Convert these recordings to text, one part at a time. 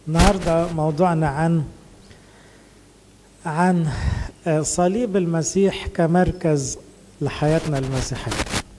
النهارده موضوعنا عن عن صليب المسيح كمركز لحياتنا المسيحية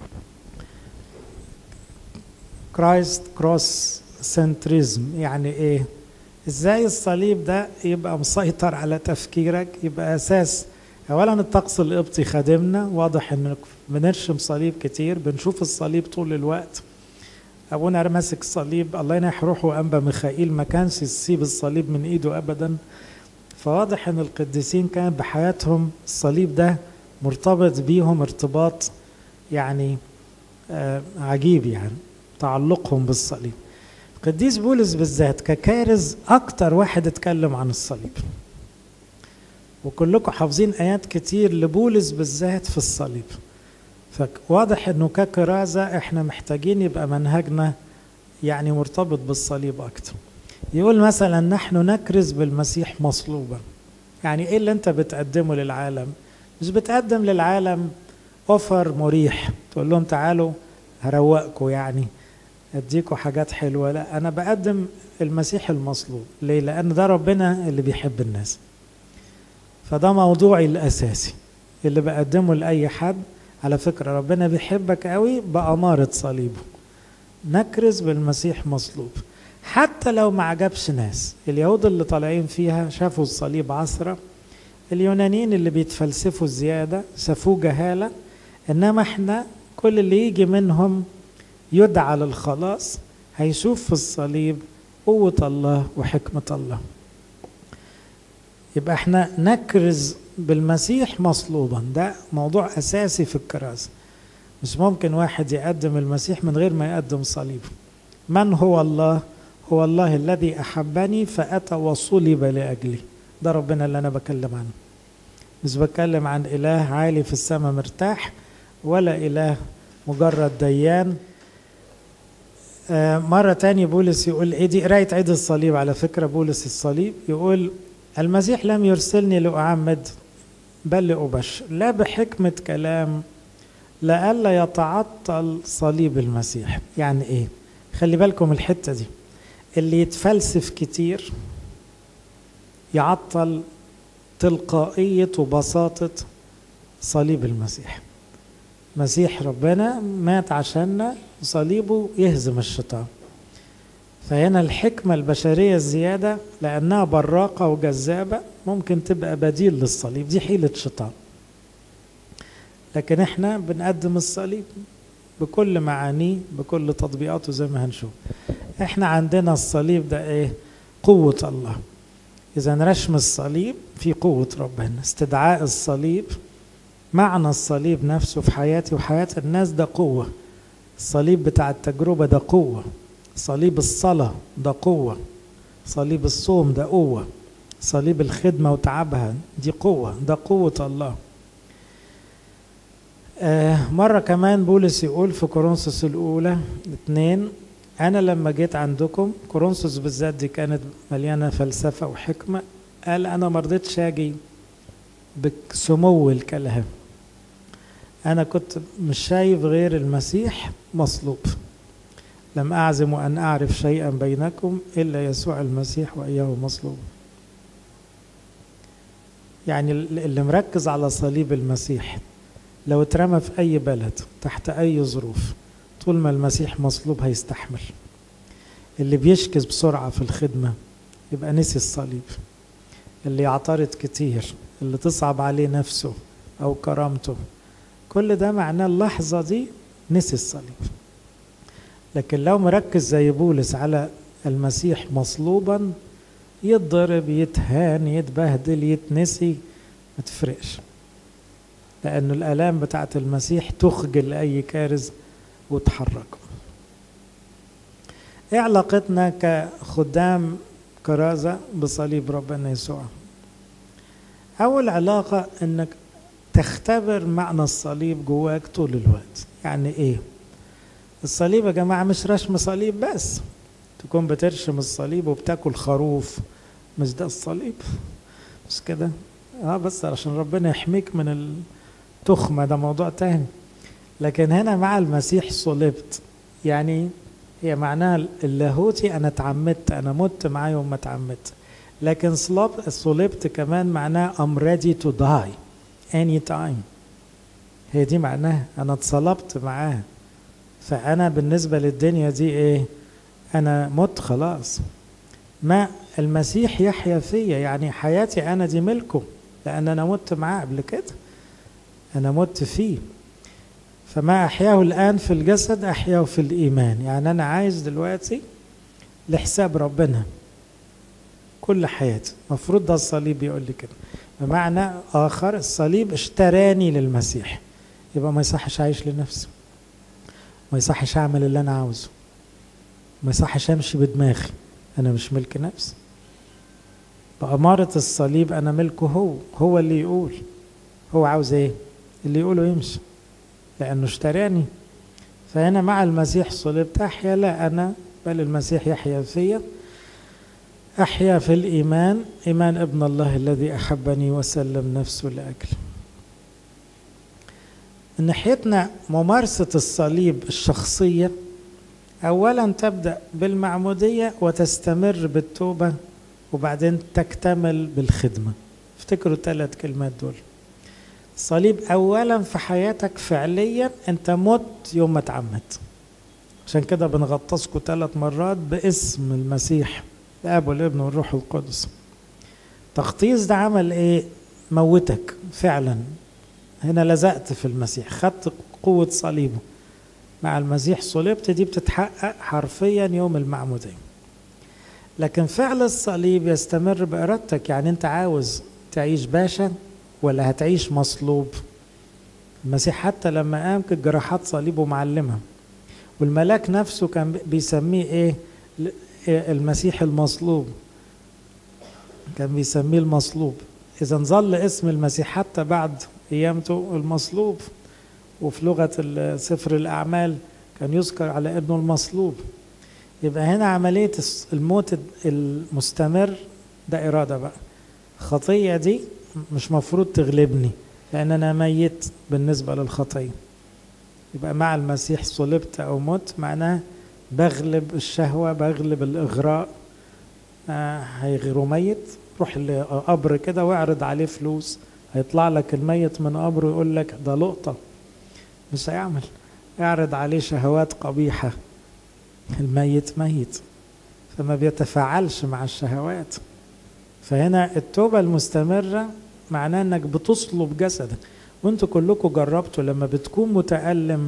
كرايست كروس سنتريزم يعني ايه ازاي الصليب ده يبقى مسيطر على تفكيرك يبقى اساس اولا الطقس القبطي خادمنا واضح ان بنرشم صليب كتير بنشوف الصليب طول الوقت ابونا ماسك صليب الله ينح روحه انبا ميخائيل ما كانش يسيب الصليب من ايده ابدا فواضح ان القديسين كان بحياتهم الصليب ده مرتبط بيهم ارتباط يعني آه عجيب يعني تعلقهم بالصليب القديس بولس بالذات ككارز اكتر واحد اتكلم عن الصليب وكلكم حافظين ايات كتير لبولس بالذات في الصليب فواضح انه ككرازه احنا محتاجين يبقى منهجنا يعني مرتبط بالصليب اكتر يقول مثلا نحن نكرز بالمسيح مصلوبا يعني ايه اللي انت بتقدمه للعالم مش بتقدم للعالم اوفر مريح تقول لهم تعالوا هروقكم يعني اديكم حاجات حلوه لا انا بقدم المسيح المصلوب ليه لان ده ربنا اللي بيحب الناس فده موضوعي الاساسي اللي بقدمه لاي حد على فكره ربنا بيحبك قوي باماره صليبه نكرز بالمسيح مصلوب حتى لو ما عجبش ناس اليهود اللي طالعين فيها شافوا الصليب عصرة اليونانيين اللي بيتفلسفوا الزيادة شافوه جهالة إنما إحنا كل اللي يجي منهم يدعى للخلاص هيشوف في الصليب قوة الله وحكمة الله يبقى احنا نكرز بالمسيح مصلوبا ده موضوع أساسي في الكرازة مش ممكن واحد يقدم المسيح من غير ما يقدم صليبه من هو الله هو الله الذي أحبني فأتى وصلب لأجلي ده ربنا اللي أنا بكلم عنه مش بتكلم عن إله عالي في السماء مرتاح ولا إله مجرد ديان آه مرة تانية بولس يقول إيه دي قراية عيد الصليب على فكرة بولس الصليب يقول المسيح لم يرسلني لأعمد بل لأبشر لا بحكمة كلام لئلا يتعطل صليب المسيح يعني إيه خلي بالكم الحتة دي اللي يتفلسف كتير يعطل تلقائية وبساطة صليب المسيح مسيح ربنا مات عشاننا صليبه يهزم الشيطان فهنا الحكمة البشرية الزيادة لأنها براقة وجذابة ممكن تبقى بديل للصليب دي حيلة شيطان لكن احنا بنقدم الصليب بكل معانيه بكل تطبيقاته زي ما هنشوف احنا عندنا الصليب ده ايه قوة الله اذا رشم الصليب في قوة ربنا استدعاء الصليب معنى الصليب نفسه في حياتي وحياة الناس ده قوة الصليب بتاع التجربة ده قوة صليب الصلاة ده قوة صليب الصوم ده قوة صليب الخدمة وتعبها دي قوة ده قوة الله آه مرة كمان بولس يقول في كورنثوس الأولى اتنين أنا لما جيت عندكم كورنثوس بالذات دي كانت مليانة فلسفة وحكمة قال أنا ما رضيتش أجي بسمو الكلام أنا كنت مش شايف غير المسيح مصلوب لم أعزم أن أعرف شيئا بينكم إلا يسوع المسيح وإياه مصلوب يعني اللي مركز على صليب المسيح لو اترمى في أي بلد تحت أي ظروف طول ما المسيح مصلوب هيستحمل اللي بيشكز بسرعة في الخدمة يبقى نسي الصليب اللي يعترض كتير اللي تصعب عليه نفسه أو كرامته كل ده معناه اللحظة دي نسي الصليب لكن لو مركز زي بولس على المسيح مصلوبا يتضرب يتهان يتبهدل يتنسي ما تفرقش لأن الآلام بتاعت المسيح تخجل أي كارز وتحرك ايه علاقتنا كخدام كرازة بصليب ربنا يسوع أول علاقة إنك تختبر معنى الصليب جواك طول الوقت يعني إيه الصليب يا جماعة مش رشم صليب بس تكون بترشم الصليب وبتاكل خروف مش ده الصليب مش كده اه بس عشان ربنا يحميك من التخمة ده موضوع تاني لكن هنا مع المسيح صلبت يعني هي معناها اللاهوتي أنا اتعمدت أنا مت معاه يوم ما اتعمدت لكن صلب صلبت كمان معناها I'm ready to die anytime هي دي معناها أنا اتصلبت معاه فأنا بالنسبة للدنيا دي إيه أنا مت خلاص ما المسيح يحيا فيا يعني حياتي أنا دي ملكه لأن أنا مت معاه قبل كده أنا مت فيه فما أحياه الآن في الجسد أحياه في الإيمان يعني أنا عايز دلوقتي لحساب ربنا كل حياتي المفروض ده الصليب يقول لي كده بمعنى آخر الصليب اشتراني للمسيح يبقى ما يصحش أعيش لنفسي ما يصحش أعمل اللي أنا عاوزه ما يصحش أمشي بدماغي أنا مش ملك نفسي بأمارة الصليب أنا ملكه هو هو اللي يقول هو عاوز إيه اللي يقوله يمشي لأنه اشتراني فهنا مع المسيح صلبت أحيا لا أنا بل المسيح يحيا فيا أحيا في الإيمان إيمان ابن الله الذي أحبني وسلم نفسه لأجل من ناحيتنا ممارسة الصليب الشخصية أولا تبدأ بالمعمودية وتستمر بالتوبة وبعدين تكتمل بالخدمة افتكروا الثلاث كلمات دول الصليب أولا في حياتك فعليا أنت مت يوم ما اتعمدت عشان كده بنغطسكم ثلاث مرات باسم المسيح الاب والابن والروح القدس تغطيس ده عمل ايه موتك فعلا هنا لزقت في المسيح خدت قوة صليبه مع المسيح صلبت دي بتتحقق حرفيا يوم المعمودية لكن فعل الصليب يستمر بإرادتك يعني أنت عاوز تعيش باشا ولا هتعيش مصلوب المسيح حتى لما قام كانت جراحات صليبه معلمة والملاك نفسه كان بيسميه ايه المسيح المصلوب كان بيسميه المصلوب اذا ظل اسم المسيح حتى بعد قيامته المصلوب وفي لغة سفر الأعمال كان يذكر على انه المصلوب يبقى هنا عملية الموت المستمر ده إرادة بقى الخطية دي مش مفروض تغلبني لأن أنا ميت بالنسبة للخطية يبقى مع المسيح صلبت أو مت معناه بغلب الشهوة بغلب الإغراء آه هيغيروا ميت روح لقبر كده واعرض عليه فلوس هيطلع لك الميت من قبره يقول لك ده لقطة مش هيعمل اعرض عليه شهوات قبيحة الميت ميت فما بيتفاعلش مع الشهوات فهنا التوبة المستمرة معناه انك بتصلب جسدك وانتوا كلكم جربتوا لما بتكون متألم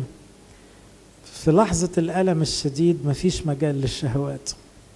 في لحظة الألم الشديد مفيش مجال للشهوات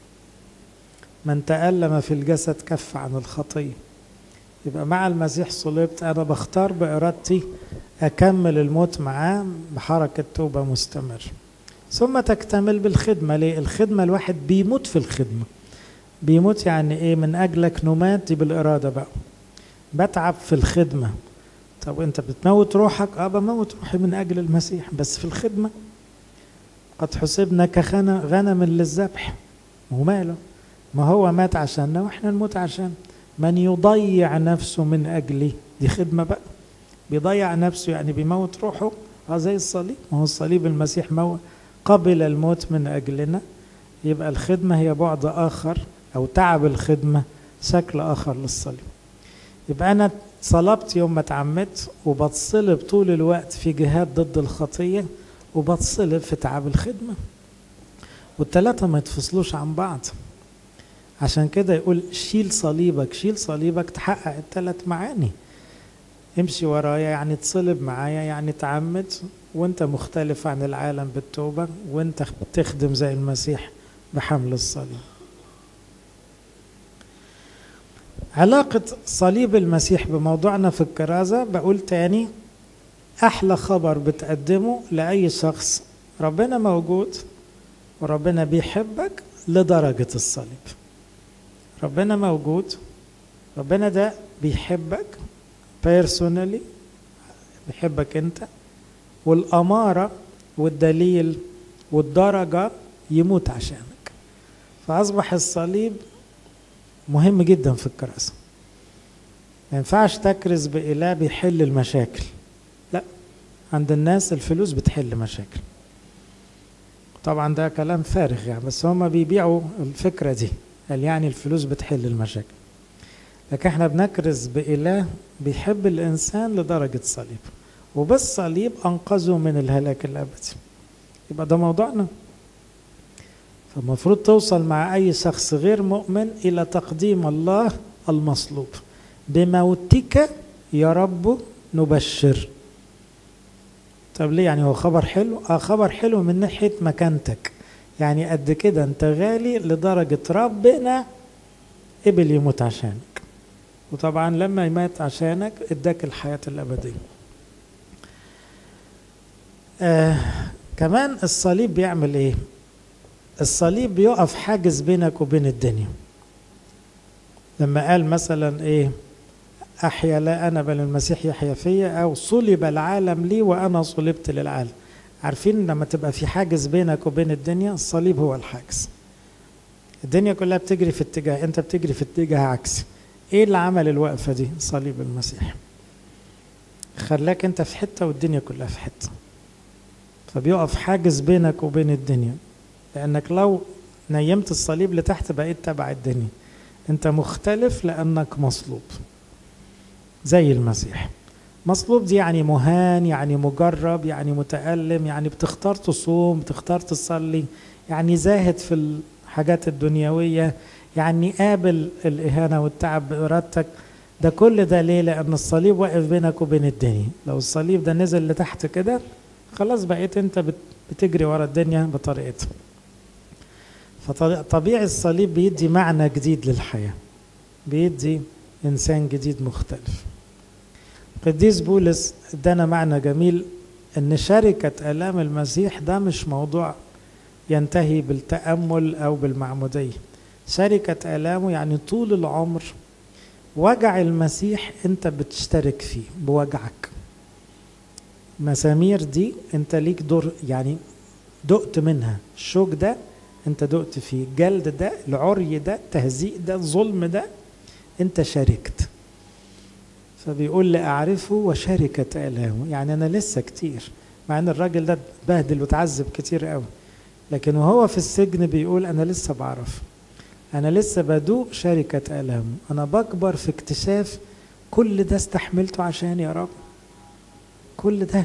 من تألم في الجسد كف عن الخطية يبقى مع المسيح صلبت أنا بختار بإرادتي أكمل الموت معاه بحركة توبة مستمر ثم تكتمل بالخدمة ليه؟ الخدمة الواحد بيموت في الخدمة بيموت يعني إيه من أجلك نمات دي بالإرادة بقى بتعب في الخدمة طب أنت بتموت روحك أه بموت روحي من أجل المسيح بس في الخدمة قد حسبنا كغنم للذبح وماله ما هو مات عشاننا واحنا نموت عشان من يضيع نفسه من اجلي دي خدمه بقى بيضيع نفسه يعني بيموت روحه اه زي الصليب ما هو الصليب المسيح مو قبل الموت من اجلنا يبقى الخدمه هي بعد اخر او تعب الخدمه شكل اخر للصليب يبقى انا صلبت يوم ما اتعمدت وبتصلب طول الوقت في جهاد ضد الخطيه وبتصلب في تعب الخدمة والتلاتة ما يتفصلوش عن بعض عشان كده يقول شيل صليبك شيل صليبك تحقق التلات معاني امشي ورايا يعني تصلب معايا يعني تعمد وانت مختلف عن العالم بالتوبة وانت بتخدم زي المسيح بحمل الصليب علاقة صليب المسيح بموضوعنا في الكرازة بقول تاني احلى خبر بتقدمه لاي شخص ربنا موجود وربنا بيحبك لدرجه الصليب ربنا موجود ربنا ده بيحبك بيرسونالي بيحبك انت والاماره والدليل والدرجه يموت عشانك فاصبح الصليب مهم جدا في الكراسه ما ينفعش تكرز باله بيحل المشاكل لا عند الناس الفلوس بتحل مشاكل طبعا ده كلام فارغ يعني بس هما بيبيعوا الفكرة دي قال يعني الفلوس بتحل المشاكل لكن احنا بنكرز بإله بيحب الإنسان لدرجة صليب وبالصليب أنقذه من الهلاك الأبدي يبقى ده موضوعنا فالمفروض توصل مع أي شخص غير مؤمن إلى تقديم الله المصلوب بموتك يا رب نبشر طب ليه يعني هو خبر حلو اه خبر حلو من ناحيه مكانتك يعني قد كده انت غالي لدرجه ربنا قبل يموت عشانك وطبعا لما يمات عشانك اداك الحياه الابديه آه كمان الصليب بيعمل ايه الصليب بيقف حاجز بينك وبين الدنيا لما قال مثلا ايه أحيا لا أنا بل المسيح يحيا فيا أو صلب العالم لي وأنا صلبت للعالم عارفين لما تبقى في حاجز بينك وبين الدنيا الصليب هو الحاجز الدنيا كلها بتجري في اتجاه أنت بتجري في اتجاه عكسي إيه اللي عمل الوقفة دي صليب المسيح خلاك أنت في حتة والدنيا كلها في حتة فبيقف حاجز بينك وبين الدنيا لأنك لو نيمت الصليب لتحت بقيت تبع الدنيا أنت مختلف لأنك مصلوب زي المسيح مصلوب دي يعني مهان يعني مجرب يعني متألم يعني بتختار تصوم بتختار تصلي يعني زاهد في الحاجات الدنيوية يعني قابل الإهانة والتعب بإرادتك ده كل ده ليه لأن الصليب واقف بينك وبين الدنيا لو الصليب ده نزل لتحت كده خلاص بقيت انت بتجري ورا الدنيا بطريقتها فطبيعي الصليب بيدي معنى جديد للحياة بيدي إنسان جديد مختلف قديس بولس ادانا معنى جميل ان شركة آلام المسيح ده مش موضوع ينتهي بالتأمل أو بالمعمودية شركة آلامه يعني طول العمر وجع المسيح انت بتشترك فيه بوجعك مسامير دي انت ليك دور يعني دقت منها الشوك ده انت دقت فيه الجلد ده العري ده التهزيء ده الظلم ده انت شاركت فبيقول لأعرفه وشركة آلامه يعني أنا لسه كتير مع أن الراجل ده بهدل وتعذب كتير قوي لكن وهو في السجن بيقول أنا لسه بعرف أنا لسه بدوق شركة آلامه أنا بكبر في اكتشاف كل ده استحملته عشان يا رب كل ده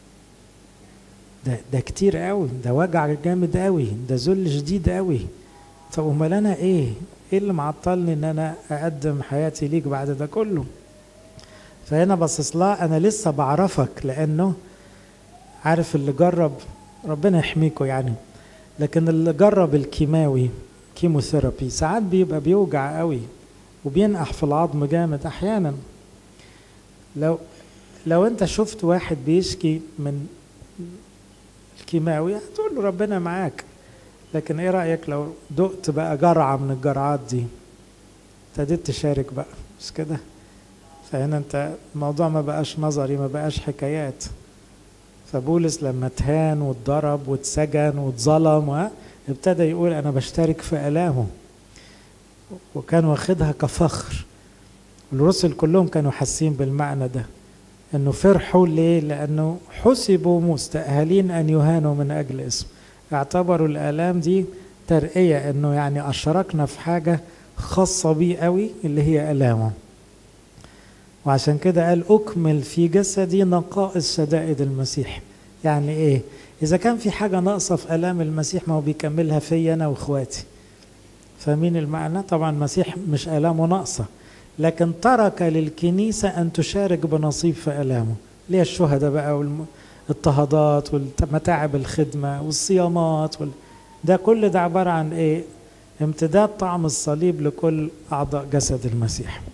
ده ده كتير قوي ده وجع جامد قوي ده ذل شديد قوي طب امال انا ايه ايه اللي معطلني ان انا اقدم حياتي ليك بعد ده كله فهنا باصص لها انا لسه بعرفك لانه عارف اللي جرب ربنا يحميكوا يعني لكن اللي جرب الكيماوي كيموثيرابي ساعات بيبقى بيوجع قوي وبينقح في العظم جامد احيانا لو لو انت شفت واحد بيشكي من الكيماوي هتقول له ربنا معاك لكن ايه رايك لو دقت بقى جرعه من الجرعات دي ابتديت تشارك بقى مش كده فهنا انت الموضوع ما بقاش نظري ما بقاش حكايات فبولس لما اتهان واتضرب واتسجن واتظلم ابتدى يقول انا بشترك في الامه وكان واخدها كفخر الرسل كلهم كانوا حاسين بالمعنى ده انه فرحوا ليه لانه حسبوا مستأهلين ان يهانوا من اجل اسم اعتبروا الالام دي ترقية انه يعني اشركنا في حاجة خاصة بيه قوي اللي هي الامه وعشان كده قال اكمل في جسدي نقائص شدائد المسيح يعني ايه اذا كان في حاجة ناقصة في الام المسيح ما هو بيكملها فيا انا واخواتي فاهمين المعنى طبعا المسيح مش الامه ناقصه لكن ترك للكنيسة أن تشارك بنصيب في ألامه ليه الشهداء بقى والاضطهادات ومتاعب الخدمة والصيامات وال... ده كل ده عبارة عن إيه امتداد طعم الصليب لكل أعضاء جسد المسيح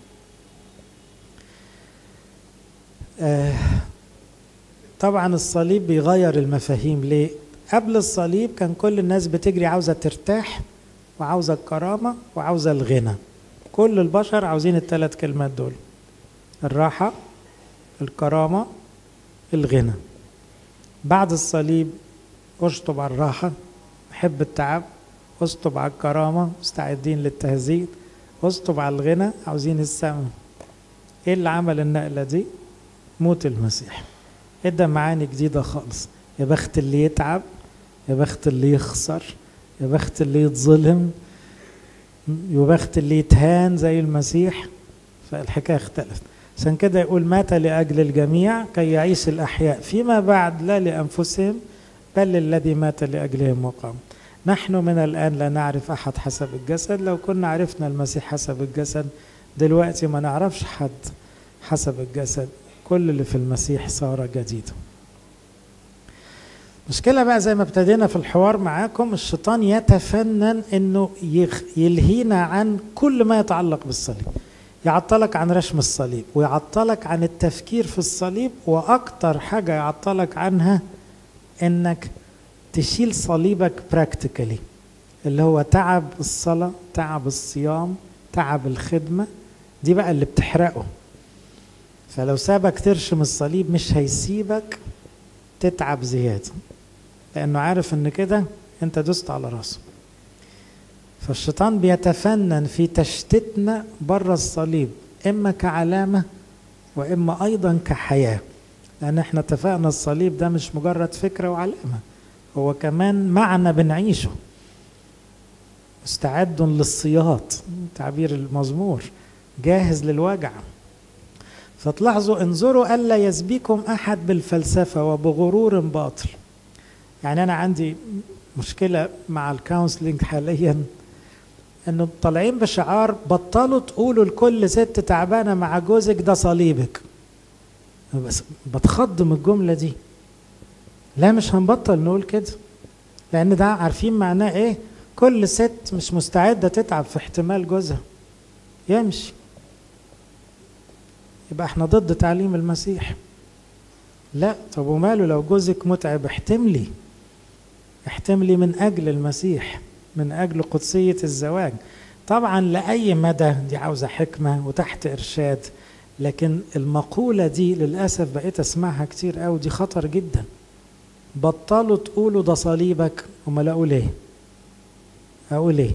آه طبعا الصليب بيغير المفاهيم ليه قبل الصليب كان كل الناس بتجري عاوزة ترتاح وعاوزة الكرامة وعاوزة الغنى كل البشر عاوزين الثلاث كلمات دول الراحة الكرامة الغنى بعد الصليب اشطب على الراحة حب التعب اشطب على الكرامة مستعدين للتهزيء اشطب على الغنى عاوزين السماء ايه اللي عمل النقلة دي موت المسيح ادى معاني جديدة خالص يا بخت اللي يتعب يا بخت اللي يخسر يا بخت اللي يتظلم يا بخت اللي يتهان زي المسيح فالحكاية اختلفت عشان كده يقول مات لأجل الجميع كي يعيش الأحياء فيما بعد لا لأنفسهم بل للذي مات لأجلهم وقام نحن من الآن لا نعرف أحد حسب الجسد لو كنا عرفنا المسيح حسب الجسد دلوقتي ما نعرفش حد حسب الجسد كل اللي في المسيح صار جديدا مشكلة بقى زي ما ابتدينا في الحوار معاكم الشيطان يتفنن انه يلهينا عن كل ما يتعلق بالصليب يعطلك عن رشم الصليب ويعطلك عن التفكير في الصليب واكتر حاجة يعطلك عنها انك تشيل صليبك براكتيكالي اللي هو تعب الصلاة تعب الصيام تعب الخدمة دي بقى اللي بتحرقه فلو سابك ترشم الصليب مش هيسيبك تتعب زيادة لأنه عارف إن كده أنت دست على راسه فالشيطان بيتفنن في تشتتنا بره الصليب إما كعلامة وإما أيضا كحياة لأن احنا اتفقنا الصليب ده مش مجرد فكرة وعلامة هو كمان معنى بنعيشه مستعد للصياط تعبير المزمور جاهز للوجع فتلاحظوا انظروا ألا يسبيكم أحد بالفلسفة وبغرور باطل يعني أنا عندي مشكلة مع الكونسلنج حاليا انه طالعين بشعار بطلوا تقولوا لكل ست تعبانه مع جوزك ده صليبك بس بتخض من الجمله دي لا مش هنبطل نقول كده لان ده عارفين معناه ايه كل ست مش مستعده تتعب في احتمال جوزها يمشي يبقى احنا ضد تعليم المسيح لا طب وماله لو جوزك متعب احتملي احتملي من اجل المسيح من اجل قدسيه الزواج طبعا لاي مدى دي عاوزه حكمه وتحت ارشاد لكن المقوله دي للاسف بقيت اسمعها كتير قوي دي خطر جدا بطلوا تقولوا ده صليبك امال اقول ايه اقول ايه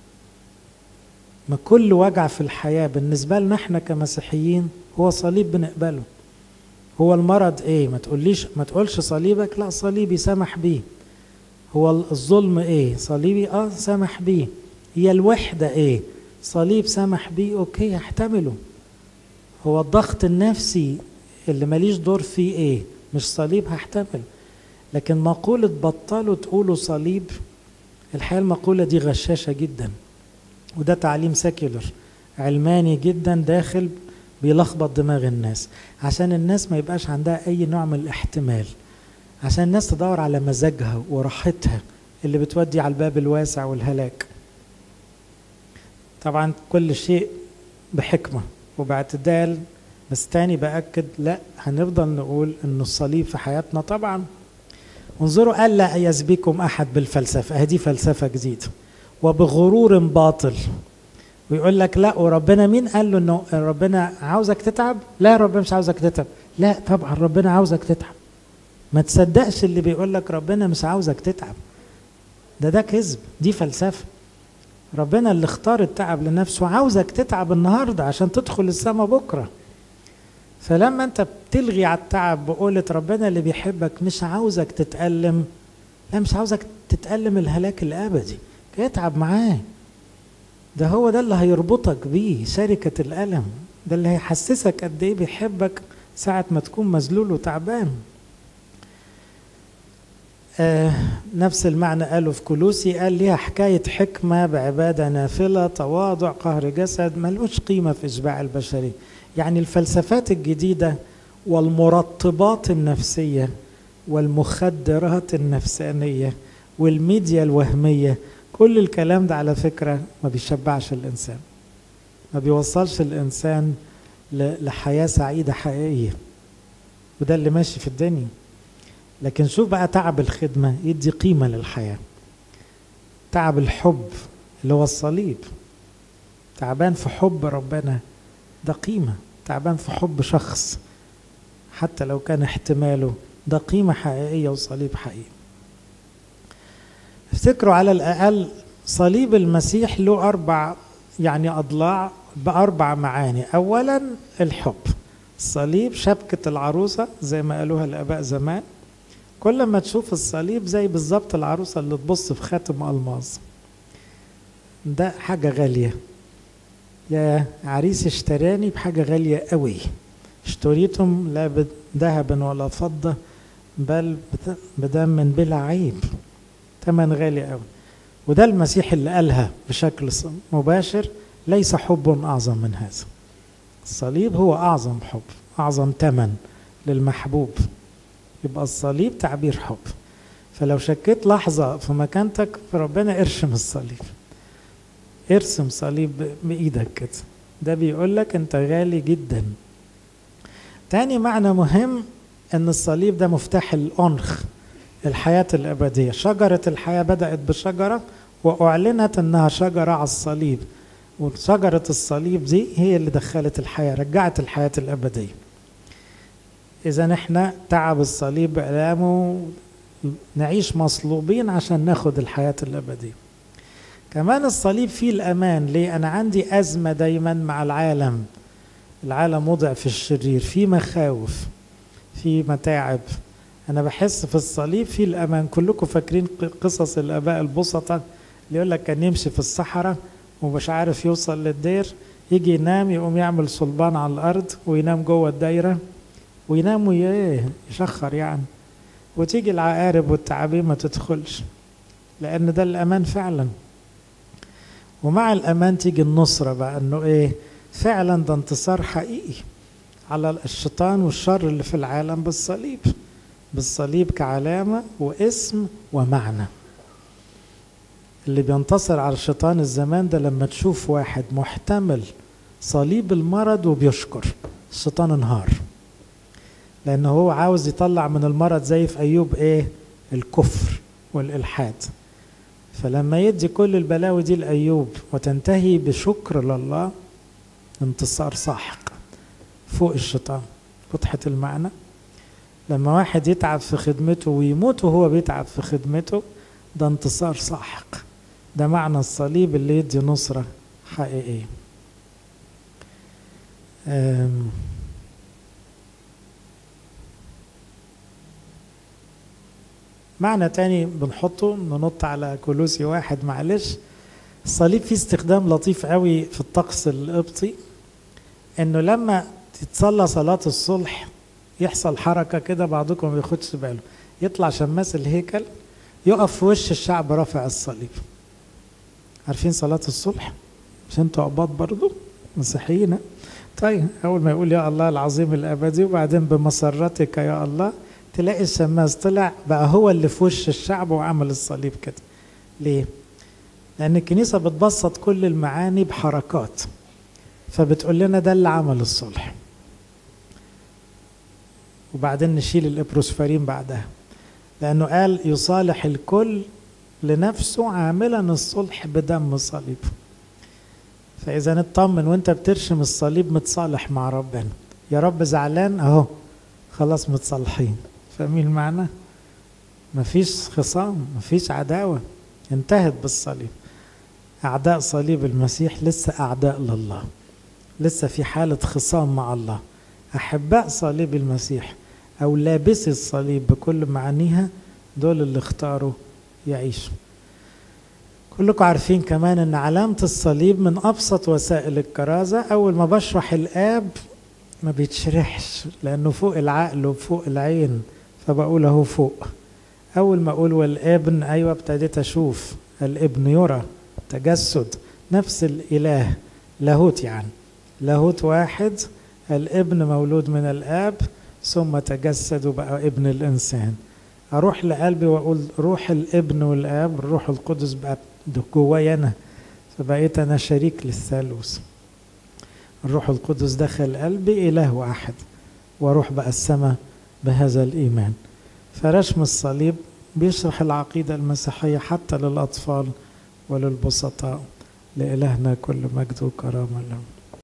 ما كل وجع في الحياه بالنسبه لنا احنا كمسيحيين هو صليب بنقبله هو المرض ايه ما تقوليش ما تقولش صليبك لا صليبي سمح بيه هو الظلم ايه صليبي اه سمح بيه هي الوحدة ايه صليب سمح بيه اوكي احتمله هو الضغط النفسي اللي ماليش دور فيه ايه مش صليب هحتمل لكن مقولة بطلوا تقولوا صليب الحقيقة المقولة دي غشاشة جدا وده تعليم سيكولر علماني جدا داخل بيلخبط دماغ الناس عشان الناس ما يبقاش عندها اي نوع من الاحتمال عشان الناس تدور على مزاجها وراحتها اللي بتودي على الباب الواسع والهلاك طبعا كل شيء بحكمة وباعتدال بس تاني بأكد لا هنفضل نقول ان الصليب في حياتنا طبعا انظروا ألا يسبيكم أحد بالفلسفة هذه فلسفة جديدة وبغرور باطل ويقول لك لا وربنا مين قال له انه ربنا عاوزك تتعب لا ربنا مش عاوزك تتعب لا طبعا ربنا عاوزك تتعب ما تصدقش اللي بيقول لك ربنا مش عاوزك تتعب ده ده كذب دي فلسفه ربنا اللي اختار التعب لنفسه عاوزك تتعب النهارده عشان تدخل السما بكره فلما انت بتلغي على التعب بقولة ربنا اللي بيحبك مش عاوزك تتألم لا مش عاوزك تتألم الهلاك الأبدي اتعب معاه ده هو ده اللي هيربطك بيه شركة الألم ده اللي هيحسسك قد ايه بيحبك ساعة ما تكون مذلول وتعبان آه نفس المعنى قاله في كلوسي قال ليها حكاية حكمة بعبادة نافلة تواضع قهر جسد ملوش قيمة في إشباع البشرية يعني الفلسفات الجديدة والمرطبات النفسية والمخدرات النفسانية والميديا الوهمية كل الكلام ده على فكرة ما بيشبعش الإنسان ما بيوصلش الإنسان لحياة سعيدة حقيقية وده اللي ماشي في الدنيا لكن شوف بقى تعب الخدمة يدي قيمة للحياة تعب الحب اللي هو الصليب تعبان في حب ربنا ده قيمة تعبان في حب شخص حتى لو كان احتماله ده قيمة حقيقية وصليب حقيقي افتكروا على الأقل صليب المسيح له أربع يعني أضلاع بأربع معاني أولا الحب الصليب شبكة العروسة زي ما قالوها الآباء زمان كل ما تشوف الصليب زي بالظبط العروسة اللي تبص في خاتم ألماظ ده حاجة غالية يا عريس اشتراني بحاجة غالية قوي اشتريتم لا بذهب ولا فضة بل بدم بلا عيب ثمن غالي قوي وده المسيح اللي قالها بشكل مباشر ليس حب أعظم من هذا الصليب هو أعظم حب أعظم ثمن للمحبوب يبقى الصليب تعبير حب فلو شكيت لحظة في مكانتك فربنا ارشم الصليب ارسم صليب بإيدك كده ده بيقول لك أنت غالي جدا تاني معنى مهم أن الصليب ده مفتاح الأنخ الحياة الأبدية شجرة الحياة بدأت بشجرة وأعلنت أنها شجرة على الصليب وشجرة الصليب دي هي اللي دخلت الحياة رجعت الحياة الأبدية إذا احنا تعب الصليب بألامه نعيش مصلوبين عشان ناخد الحياة الأبدية كمان الصليب فيه الأمان ليه أنا عندي أزمة دايما مع العالم العالم وضع في الشرير في مخاوف في متاعب أنا بحس في الصليب في الأمان كلكم فاكرين قصص الآباء البسطة اللي يقول لك كان يمشي في الصحراء ومش عارف يوصل للدير يجي ينام يقوم يعمل صلبان على الأرض وينام جوه الدايرة وينام وياه يشخر يعني وتيجي العقارب والتعابين ما تدخلش لأن ده الأمان فعلا ومع الأمان تيجي النصرة بقى إنه إيه فعلا ده انتصار حقيقي على الشيطان والشر اللي في العالم بالصليب بالصليب كعلامة واسم ومعنى اللي بينتصر على الشيطان الزمان ده لما تشوف واحد محتمل صليب المرض وبيشكر الشيطان انهار لأن هو عاوز يطلع من المرض زي في أيوب إيه الكفر والإلحاد فلما يدي كل البلاوي دي لأيوب وتنتهي بشكر لله انتصار ساحق فوق الشيطان وضحت المعنى لما واحد يتعب في خدمته ويموت وهو بيتعب في خدمته ده انتصار ساحق ده معنى الصليب اللي يدي نصرة حقيقية معنى تاني بنحطه ننط على كولوسي واحد معلش الصليب فيه استخدام لطيف قوي في الطقس القبطي انه لما تتصلى صلاة الصلح يحصل حركة كده بعضكم ما بياخدش باله يطلع شماس الهيكل يقف في وش الشعب رافع الصليب عارفين صلاة الصلح مش انتوا عباط برضو مسيحيين طيب اول ما يقول يا الله العظيم الابدي وبعدين بمسرتك يا الله تلاقي الشماس طلع بقى هو اللي في وش الشعب وعمل الصليب كده ليه لان الكنيسه بتبسط كل المعاني بحركات فبتقول لنا ده اللي عمل الصلح وبعدين نشيل الابروسفارين بعدها لانه قال يصالح الكل لنفسه عاملا الصلح بدم صليب فاذا نطمن وانت بترشم الصليب متصالح مع ربنا يا رب زعلان اهو خلاص متصالحين فاهمين المعنى مفيش خصام مفيش عداوة انتهت بالصليب أعداء صليب المسيح لسه أعداء لله لسه في حالة خصام مع الله أحباء صليب المسيح أو لابسي الصليب بكل معانيها دول اللي اختاروا يعيشوا كلكم عارفين كمان ان علامة الصليب من ابسط وسائل الكرازة اول ما بشرح الاب ما بيتشرحش لانه فوق العقل وفوق العين فبقول اهو فوق اول ما اقول والابن ايوه ابتديت اشوف الابن يرى تجسد نفس الاله لاهوت يعني لاهوت واحد الابن مولود من الاب ثم تجسد وبقى ابن الانسان اروح لقلبي واقول روح الابن والاب الروح القدس بقى جوايا انا فبقيت انا شريك للثالوث الروح القدس دخل قلبي اله واحد واروح بقى السماء بهذا الايمان فرشم الصليب بيشرح العقيده المسيحيه حتى للاطفال وللبسطاء لالهنا كل مجد وكرامه له